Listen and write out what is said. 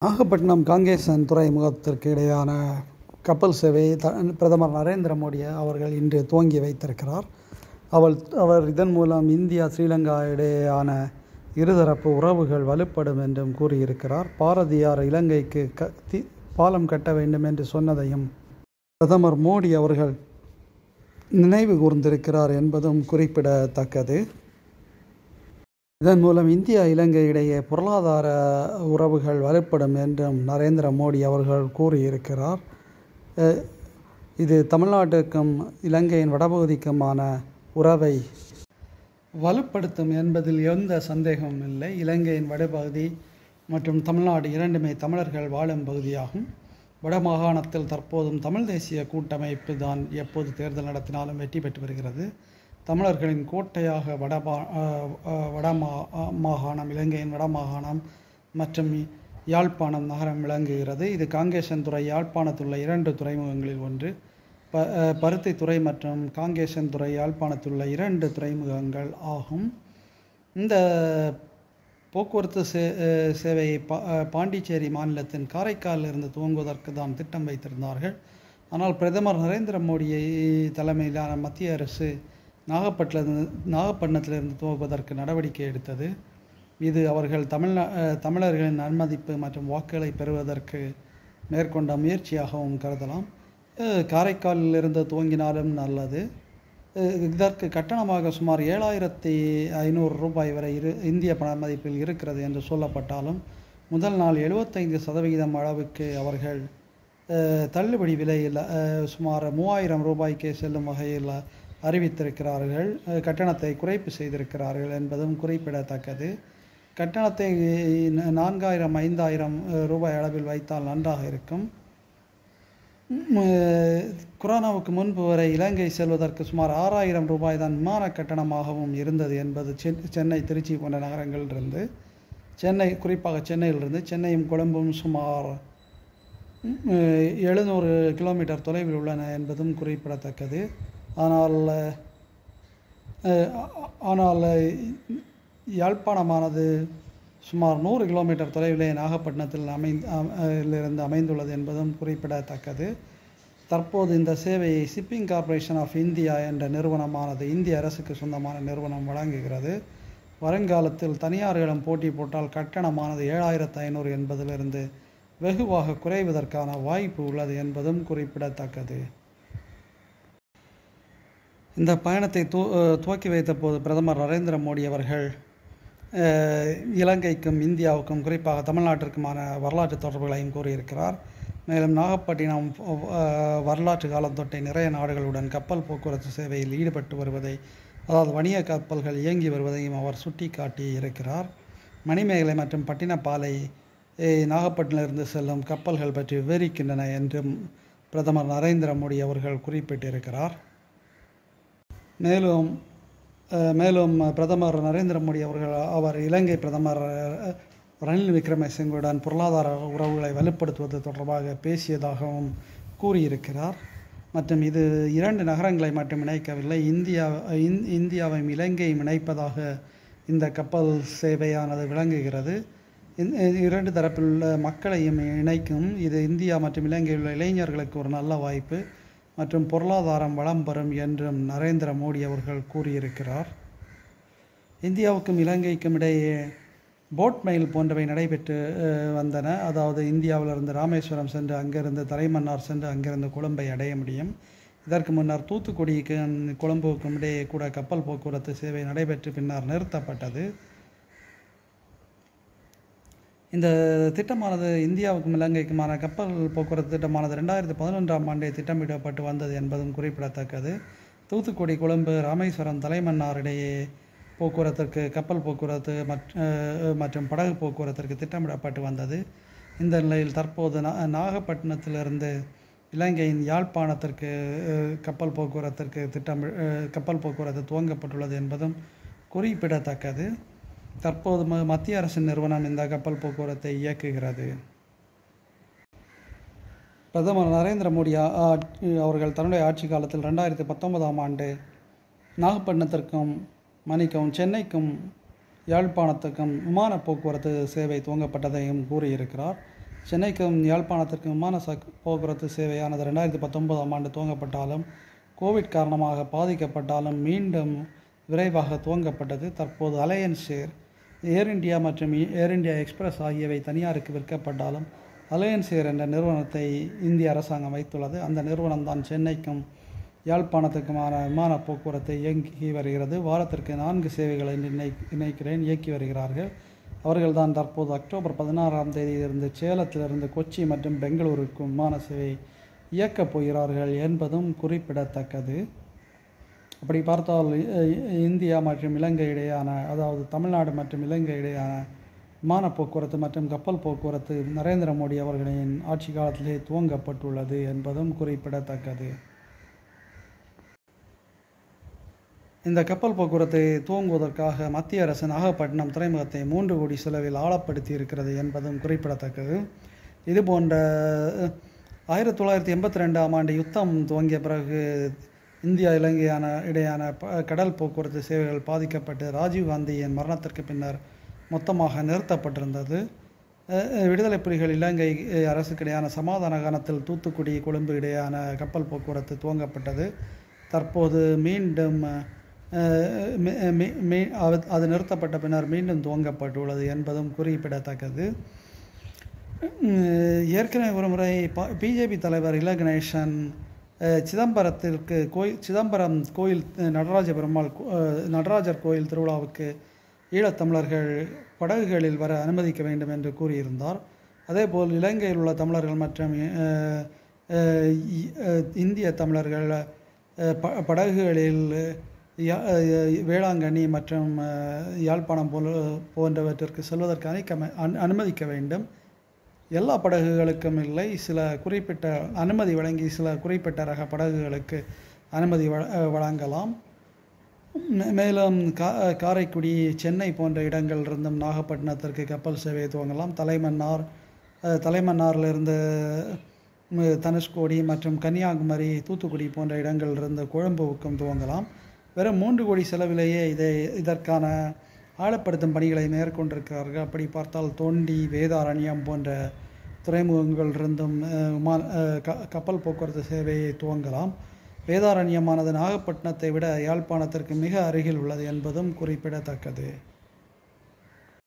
நாகப்பட்டினம் காங்கேசன் துறைமுகத்திற்கு இடையான கப்பல் சேவையை த பிரதமர் நரேந்திர மோடி அவர்கள் இன்று துவங்கி வைத்திருக்கிறார் அவள் அவர் இதன் மூலம் இந்தியா ஸ்ரீலங்கா இடையேயான இருதரப்பு உறவுகள் வலுப்படும் என்றும் கூறியிருக்கிறார் பாரதியார் இலங்கைக்கு க தி பாலம் கட்ட வேண்டும் என்று சொன்னதையும் பிரதமர் மோடி அவர்கள் நினைவு கூர்ந்திருக்கிறார் என்பதும் குறிப்பிடத்தக்கது இதன் மூலம் இந்தியா இலங்கை இடையே பொருளாதார உறவுகள் வலுப்படும் என்றும் நரேந்திர மோடி அவர்கள் கூறியிருக்கிறார் அஹ் இது தமிழ்நாட்டுக்கும் இலங்கையின் வடபகுதிக்குமான உறவை வலுப்படுத்தும் என்பதில் எந்த சந்தேகமும் இல்லை இலங்கையின் வடபகுதி மற்றும் தமிழ்நாடு இரண்டுமே தமிழர்கள் வாழும் பகுதியாகும் வடமாகாணத்தில் தற்போதும் தமிழ் தேசிய கூட்டமைப்பு தான் எப்போது தேர்தல் நடத்தினாலும் வெற்றி பெற்று வருகிறது தமிழர்களின் கோட்டையாக வடமா வடமா மாகாணம் இலங்கையின் வடமாகாணம் மற்றும் யாழ்ப்பாணம் நகரம் விளங்குகிறது இது காங்கேசன் துறை யாழ்ப்பாணத்தில் உள்ள இரண்டு துறைமுகங்களில் ஒன்று ப பருத்தி துறை மற்றும் காங்கேசன் துறை யாழ்ப்பாணத்தில் உள்ள இரண்டு துறைமுகங்கள் ஆகும் இந்த போக்குவரத்து சே சேவையை பா பாண்டிச்சேரி மாநிலத்தின் காரைக்காலில் இருந்து துவங்குவதற்கு தான் திட்டம் வைத்திருந்தார்கள் ஆனால் பிரதமர் நரேந்திர மோடியை தலைமையிலான மத்திய அரசு நாகப்பட்டிலிருந்து நாகப்பட்டினத்திலிருந்து துவங்குவதற்கு நடவடிக்கை எடுத்தது இது அவர்கள் தமிழ்நா தமிழர்களின் நன்மதிப்பு மற்றும் வாக்குகளை பெறுவதற்கு மேற்கொண்ட முயற்சியாகவும் கருதலாம் காரைக்காலில் இருந்து துவங்கினாலும் நல்லது இதற்கு கட்டணமாக சுமார் ஏழாயிரத்தி ஐநூறு ரூபாய் வரை இரு இந்திய பண மதிப்பில் இருக்கிறது என்று சொல்லப்பட்டாலும் முதல் நாள் எழுபத்தைந்து சதவிகிதம் அளவுக்கு அவர்கள் தள்ளுபடி விலையில் சுமார் மூவாயிரம் ரூபாய்க்கு செல்லும் வகையில் அறிவித்திருக்கிறார்கள் கட்டணத்தை குறைப்பு செய்திருக்கிறார்கள் என்பதும் குறிப்பிடத்தக்கது கட்டணத்தை நான்காயிரம் ஐந்தாயிரம் ரூபாய் அளவில் வைத்தால் நன்றாக இருக்கும் கொரோனாவுக்கு முன்பு வரை இலங்கை செல்வதற்கு சுமார் ஆறாயிரம் ரூபாய் தான் விமான கட்டணமாகவும் இருந்தது என்பது சென்னை திருச்சி போன்ற நகரங்களிலிருந்து சென்னை குறிப்பாக சென்னையிலிருந்து சென்னையும் கொழும்பும் சுமார் எழுநூறு கிலோமீட்டர் தொலைவில் உள்ளன என்பதும் குறிப்பிடத்தக்கது ஆனால் ஆனால் யாழ்ப்பாணமானது சுமார் நூறு கிலோமீட்டர் தொலைவிலே நாகப்பட்டினத்தில் அமைந்து இருந்து அமைந்துள்ளது என்பதும் குறிப்பிடத்தக்கது தற்போது இந்த சேவையை ஷிப்பிங் கார்ப்பரேஷன் ஆஃப் இந்தியா என்ற நிறுவனமானது இந்திய அரசுக்கு சொந்தமான நிறுவனம் வழங்குகிறது வருங்காலத்தில் தனியார்களிடம் போட்டி போட்டால் கட்டணமானது ஏழாயிரத்து ஐநூறு என்பதிலிருந்து வெகுவாக குறைவதற்கான வாய்ப்பு உள்ளது என்பதும் குறிப்பிடத்தக்கது இந்த பயணத்தை துவ துவக்கி வைத்த போது பிரதமர் நரேந்திர மோடி அவர்கள் இலங்கைக்கும் இந்தியாவுக்கும் குறிப்பாக தமிழ்நாட்டிற்குமான வரலாற்று தொடர்புகளையும் கூறியிருக்கிறார் மேலும் நாகப்பட்டினம் வரலாற்று காலம் தொட்டே நிறைய நாடுகளுடன் கப்பல் போக்குவரத்து சேவையில் ஈடுபட்டு வருவதை அதாவது வணிக கப்பல்கள் இயங்கி வருவதையும் அவர் சுட்டிக்காட்டி இருக்கிறார் மணிமேகலை மற்றும் பட்டினப்பாலை நாகப்பட்டினத்திலிருந்து செல்லும் கப்பல்கள் பற்றி விவரிக்கின்றன என்றும் பிரதமர் நரேந்திர மோடி அவர்கள் குறிப்பிட்டிருக்கிறார் மேலும் மேலும் பிரதமர் நரேந்திர மோடி அவர்கள் அவர் இலங்கை பிரதமர் ரணில் விக்ரமசிங்குடன் பொருளாதார உறவுகளை வலுப்படுத்துவது தொடர்பாக பேசியதாகவும் கூறியிருக்கிறார் மற்றும் இது இரண்டு நகரங்களை மட்டும் இணைக்கவில்லை இந்தியா இந்தியாவையும் இலங்கையும் இணைப்பதாக இந்த கப்பல் சேவையானது விளங்குகிறது இரண்டு தரப்பில் உள்ள மக்களையும் இணைக்கும் இது இந்தியா மற்றும் இலங்கையில் உள்ள இளைஞர்களுக்கு ஒரு நல்ல வாய்ப்பு மற்றும் பொருளாதாரம் வளம் பெறும் என்றும் நரேந்திர மோடி அவர்கள் கூறியிருக்கிறார் இந்தியாவுக்கும் இலங்கைக்கும் இடையே போட் மெயில் போன்றவை நடைபெற்று வந்தன அதாவது இந்தியாவிலிருந்து ராமேஸ்வரம் சென்று அங்கிருந்து தலைமன்னார் சென்று அங்கிருந்து கொழும்பை அடைய முடியும் இதற்கு முன்னர் தூத்துக்குடிக்கு கொழும்புக்கும் இடையே கூட கப்பல் போக்குவரத்து சேவை நடைபெற்று பின்னர் நிறுத்தப்பட்டது இந்த திட்டமானது இந்தியாவுக்கும் இலங்கைக்குமான கப்பல் போக்குவரத்து திட்டமானது ரெண்டாயிரத்தி பதினொன்றாம் ஆண்டே திட்டமிடப்பட்டு வந்தது என்பதும் குறிப்பிடத்தக்கது தூத்துக்குடி கொழும்பு ராமேஸ்வரம் தலைமன்னார் இடையே போக்குவரத்திற்கு கப்பல் போக்குவரத்து மற்றும் படகு போக்குவரத்திற்கு திட்டமிடப்பட்டு வந்தது இந்த நிலையில் தற்போது நாகப்பட்டினத்திலிருந்து இலங்கையின் யாழ்ப்பாணத்திற்கு கப்பல் போக்குவரத்திற்கு திட்டம் கப்பல் போக்குவரத்து துவங்கப்பட்டுள்ளது என்பதும் குறிப்பிடத்தக்கது தற்போது மத்திய அரசின் நிறுவனம் இந்த கப்பல் போக்குவரத்தை இயக்குகிறது பிரதமர் நரேந்திர மோடி அவர்கள் தன்னுடைய ஆட்சி காலத்தில் ரெண்டாயிரத்தி பத்தொன்பதாம் ஆண்டு நாகப்பட்டினத்திற்கும் மன்னிக்கவும் சென்னைக்கும் யாழ்ப்பாணத்துக்கும் விமான போக்குவரத்து சேவை துவங்கப்பட்டதையும் கூறியிருக்கிறார் சென்னைக்கும் யாழ்ப்பாணத்திற்கும் விமான சக் போக்குவரத்து சேவையானது ரெண்டாயிரத்தி பத்தொன்பதாம் ஆண்டு துவங்கப்பட்டாலும் கோவிட் காரணமாக பாதிக்கப்பட்டாலும் மீண்டும் விரைவாக துவங்கப்பட்டது தற்போது அலையன்ஸ் ஏர் ஏர் இந்தியா மற்றும் ஏர் இந்தியா எக்ஸ்பிரஸ் ஆகியவை தனியாருக்கு விற்கப்பட்டாலும் அலையன்ஸ் ஏர் என்ற நிறுவனத்தை இந்திய அரசாங்கம் வைத்துள்ளது அந்த நிறுவனம் தான் சென்னைக்கும் யாழ்ப்பாணத்துக்குமான விமான போக்குவரத்தை இயங்கி வருகிறது வாரத்திற்கு நான்கு சேவைகளை நிர்ணய நினைக்கிறேன் இயக்கி வருகிறார்கள் அவர்கள்தான் தற்போது அக்டோபர் பதினாறாம் தேதியிலிருந்து சேலத்திலிருந்து கொச்சி மற்றும் பெங்களூருக்கும் விமான சேவை இயக்கப் போகிறார்கள் என்பதும் குறிப்பிடத்தக்கது அப்படி பார்த்தால் இந்தியா மற்றும் இலங்கை இடையான அதாவது தமிழ்நாடு மற்றும் இலங்கை இடையான விமான போக்குவரத்து மற்றும் கப்பல் போக்குவரத்து நரேந்திர மோடி அவர்களின் ஆட்சி காலத்திலே துவங்கப்பட்டுள்ளது என்பதும் குறிப்பிடத்தக்கது இந்த கப்பல் போக்குவரத்தை துவங்குவதற்காக மத்திய அரசு நாகப்பட்டினம் துறைமுகத்தை மூன்று கோடி செலவில் ஆழப்படுத்தி இருக்கிறது என்பதும் குறிப்பிடத்தக்கது இது போன்ற ஆயிரத்தி தொள்ளாயிரத்தி எண்பத்தி ரெண்டாம் ஆண்டு யுத்தம் துவங்கிய பிறகு இந்தியா இலங்கையான இடையான கடல் போக்குவரத்து சேவைகள் பாதிக்கப்பட்டு ராஜீவ்காந்தியின் மரணத்திற்கு பின்னர் மொத்தமாக நிறுத்தப்பட்டிருந்தது விடுதலை புலிகள் இலங்கை அரசுக்கு இடையான சமாதான காலத்தில் தூத்துக்குடி கொழும்பு இடையான கப்பல் போக்குவரத்து துவங்கப்பட்டது தற்போது மீண்டும் அது நிறுத்தப்பட்ட பின்னர் மீண்டும் துவங்கப்பட்டுள்ளது என்பதும் குறிப்பிடத்தக்கது ஏற்கனவே ஒரு முறை பிஜேபி தலைவர் இல கணேசன் சிதம்பரத்திற்கு கோயில் சிதம்பரம் கோயில் நடராஜ பெருமாள் நடராஜர் கோயில் திருவிழாவுக்கு ஈழத்தமிழர்கள் படகுகளில் வர அனுமதிக்க வேண்டும் என்று கூறியிருந்தார் அதேபோல் இலங்கையில் உள்ள தமிழர்கள் மற்றும் இந்திய தமிழர்கள் ப படகுகளில் வேளாங்கண்ணி மற்றும் யாழ்ப்பாணம் போல போன்றவற்றிற்கு செல்வதற்கு அனைக்க அனுமதிக்க வேண்டும் எல்லா படகுகளுக்கும் இல்லை சில குறிப்பிட்ட அனுமதி வழங்கி சில குறிப்பிட்ட ரக படகுகளுக்கு அனுமதி வழங்கலாம் மேலும் கா காரைக்குடி சென்னை போன்ற இடங்களிலிருந்தும் நாகப்பட்டினத்திற்கு கப்பல் சேவையை துவங்கலாம் தலைமன்னார் தலைமன்னாரிலிருந்து தனுஷ்கோடி மற்றும் கன்னியாகுமரி தூத்துக்குடி போன்ற இடங்களிலிருந்து கொழும்புவுக்கும் துவங்கலாம் வெறும் மூன்று கோடி செலவிலேயே இதை இதற்கான ஆழப்படுத்தும் பணிகளை மேற்கொண்டிருக்கிறார்கள் அப்படி பார்த்தால் தொண்டி வேதாரண்யம் போன்ற துறைமுகங்களிலிருந்தும் விமான கப்பல் போக்குவரத்து சேவையை துவங்கலாம் வேதாரண்யமானது நாகப்பட்டினத்தை விட யாழ்ப்பாணத்திற்கு மிக அருகில் உள்ளது என்பதும் குறிப்பிடத்தக்கது